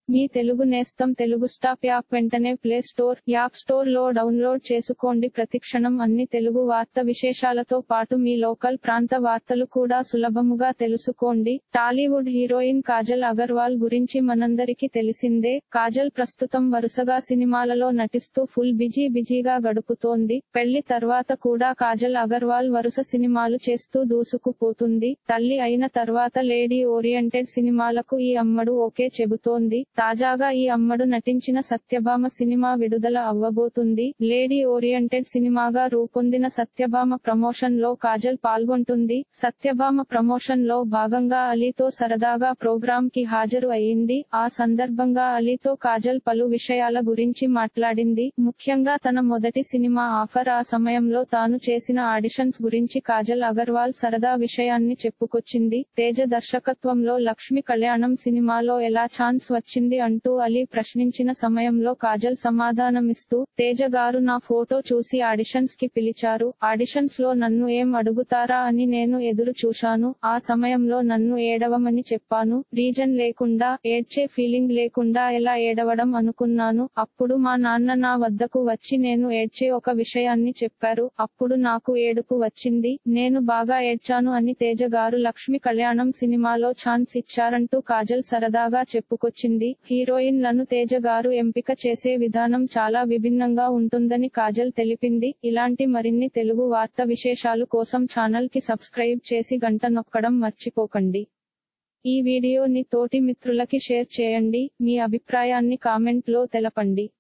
మీ తెలుగు నేస్తం Telugu stop app వెంటనే play store app store లో డౌన్లోడ్ చేసుకోండి ప్రతిక్షణం అన్ని తెలుగు వార్త విశేషాలతో పాటు మీ లోకల్ ప్రాంత వార్తలు కూడా సులభముగా తెలుసుకోండి టాలీవుడ్ హీరోయిన్ కాజల్ అగర్వాల్ గురించి మనందరికీ తెలిసిందే కాజల్ ప్రస్తుతం వరుసగా సినిమాలలో నటిస్తూ ఫుల్ బిజీ బిజీగా గడుపుతోంది పెళ్లి తర్వాత కూడా కాజల్ అగర్వాల్ వరుస సినిమాలు చేస్తూ దూసుకుపోతుంది తల్లి అయిన తర్వాత లేడీ ఓరియంటెడ్ సినిమాలకు ఈ అమ్మడు ఓకే చెబుతోంది తాజాగా ఈ అమ్మడు నటించిన సత్యభామ సినిమా విడుదల అవ్వబోతుంది లేడీ ఓరియంటెడ్ సినిమాగా రూపొందిన సత్యభామ ప్రమోషన్ లో కాజల్ పాల్గొంటుంది సత్యభామ ప్రమోషన్ లో భాగంగా అలీతో సరదాగా ప్రోగ్రామ్ కి హాజరు అయింది ఆ సందర్భంగా అలీతో కాజల్ పలు విషయాల గురించి మాట్లాడింది ముఖ్యంగా తన మొదటి సినిమా ఆఫర్ ఆ సమయంలో తాను చేసిన ఆడిషన్స్ గురించి కాజల్ అగర్వాల్ సరదా విషయాన్ని చెప్పుకొచ్చింది తేజ దర్శకత్వంలో లక్ష్మి కళ్యాణం సినిమాలో ఎలా ఛాన్స్ వచ్చింది అంటూ అలీ ప్రశ్నించిన సమయంలో కాజల్ సమాధానమిస్తూ తేజ గారు నా ఫోటో చూసి ఆడిషన్స్ కి పిలిచారు ఆడిషన్స్ లో నన్ను ఏం అడుగుతారా అని నేను ఎదురు చూశాను ఆ సమయంలో నన్ను ఏడవమని చెప్పాను రీజన్ లేకుండా ఏడ్చే ఫీలింగ్ లేకుండా ఎలా ఏడవడం అనుకున్నాను అప్పుడు మా నాన్న నా వద్దకు వచ్చి నేను ఏడ్చే ఒక విషయాన్ని చెప్పారు అప్పుడు నాకు ఏడుపు వచ్చింది నేను బాగా ఏడ్చాను అని తేజ గారు లక్ష్మి కళ్యాణం సినిమాలో ఛాన్స్ ఇచ్చారంటూ కాజల్ సరదాగా చెప్పుకొచ్చింది హీరోయిన్ లను తేజ గారు ఎంపిక చేసే విధానం చాలా విభిన్నంగా ఉంటుందని కాజల్ తెలిపింది ఇలాంటి మరిన్ని తెలుగు వార్త విశేషాలు కోసం ఛానల్ కి సబ్స్క్రైబ్ చేసి గంట నొక్కడం మర్చిపోకండి ఈ వీడియోని తోటి మిత్రులకి షేర్ చేయండి మీ అభిప్రాయాన్ని కామెంట్ లో తెలపండి